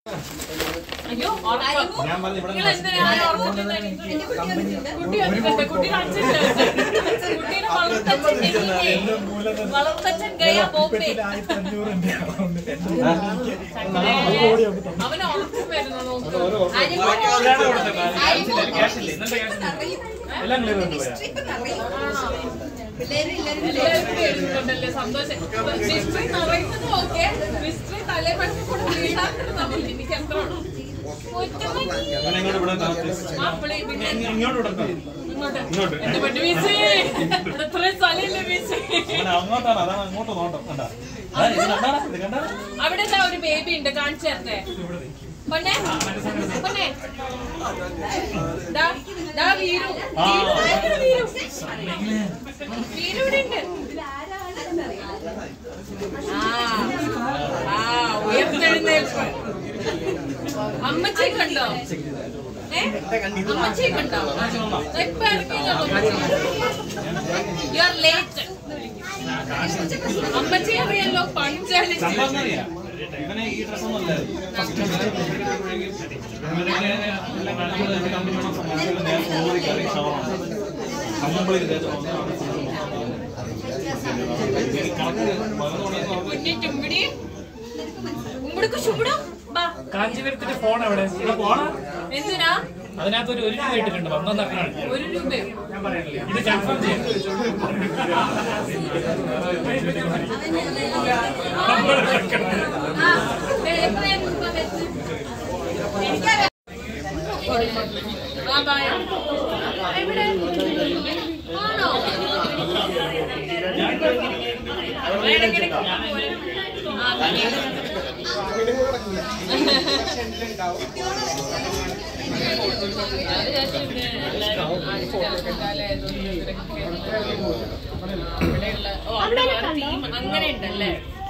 അയ്യോ ഉറക്കം. നിങ്ങൾ എന്തിനാ ആ ഉറക്കത്തിൽ നിന്ന് കുട്ടി വന്നിട്ടുണ്ട്. കുട്ടി കാണിച്ചിട്ട് കുട്ടീനെ വളർത്തച്ഛൻ നെയ്യേ. വളർത്തച്ഛൻ ഗയ ബോംബെ അവന് ഉറക്കം വരുന്നു നോക്ക് എല്ലാവർക്കും എഴുതുന്നുണ്ടല്ലേ സന്തോഷം മിസ്റ്ററി നിറയുന്നത് ഓക്കെ മിസ്റ്ററി തലേ പറ്റി കൂടെ വീഴാത്തത് നമ്മൾ എനിക്ക് എത്ര ഇങ്ങോട്ട് എന്റെ പൊന്നു മിസ്സേ ഇത്രയും സ്ഥലമില്ല മിസ്സേ അങ്ങോട്ടാണ് അതാണ് അങ്ങോട്ട് നോട്ടം കണ്ടാ ആ, ഇത് കണ്ടാടാ ഇത് കണ്ടാ അവിടെ എന്താ ഒരു ബേബി ഉണ്ട് കാണിച്ചു തരട്ടെ പൊന്നെ പൊന്നെ ദാ, ദാ വീരു വീരു, ഭയങ്കര വീരു വീരു ഇവിടെ ഉണ്ട് ആ ആ ഉയർത്തെഴുന്നേൽപ്പ് അമ്മച്ചി കണ്ടോ ഏ അമ്മച്ചി കണ്ടോ ഇപ്പൊ യു ആർ ലേറ്റ് അമ്മച്ചി അറിയാലോ പഞ്ചാലി സംഭവം എന്താ അറിയാ? ഇവനെ ഈ ഡ്രസ് ഒന്നും അല്ല കുഞ്ഞി ചുമ്പിടി ഉമ്പിടിക്ക് ചുമ്പിടും ബാ കാഞ്ചീപുരത്തിന്റെ ഫോൺ എവിടെ ഇവിടെ പോണാ എന്തിനാ അതിനകത്ത് ഒരു ഒരു രൂപ ഇട്ടിട്ടുണ്ട് വന്നതാണ് ഒരു രൂപയോ ഇത് കൺഫേം ചെയ്യാം ആ എത്രയാ രൂപ വെച്ച് എനിക്കറിയാം ആ ബായ എവിടെ ആണോ ഇടയ്ക്കിടയ്ക്ക് പോലെ. ആ, ഞാൻ വിചാരിച്ചു പിന്നെ എല്ലാവരും അടിച്ചിട്ടാലേ ഇതൊന്നും ഇവരൊക്കെ അവിടെയുള്ള ഓ അവിടെ വേറെ ടീം അങ്ങനെ ഉണ്ടല്ലേ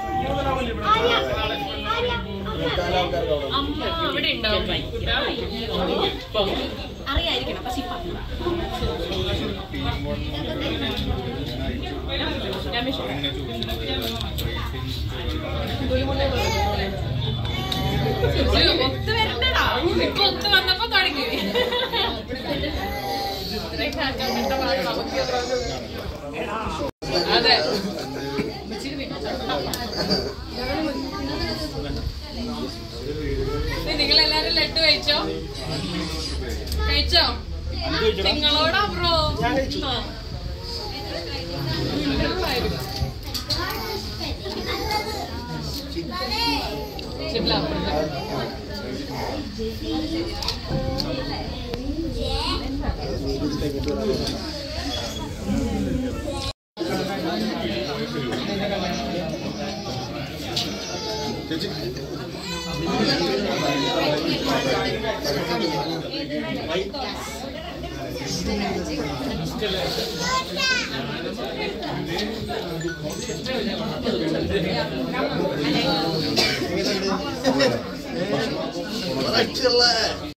അമ്മ അവിടെ ഉണ്ടാവും അറിയായിരിക്കണം പക്ഷെ ഇപ്പൊ രമേശ് ഇത് ഒത്ത് വരണ്ടടാ ഇപ്പൊ ഒത്ത് വന്നപ്പോ തുടങ്ങി ഇത്രയൊക്കെ ആക്കാൻ വിട്ട പാട് നമുക്ക് അതെ ഇച്ചിരി നിങ്ങളെല്ലാരും ലഡു കഴിച്ചോ കഴിച്ചോ നിങ്ങളോടാ ബ്രോ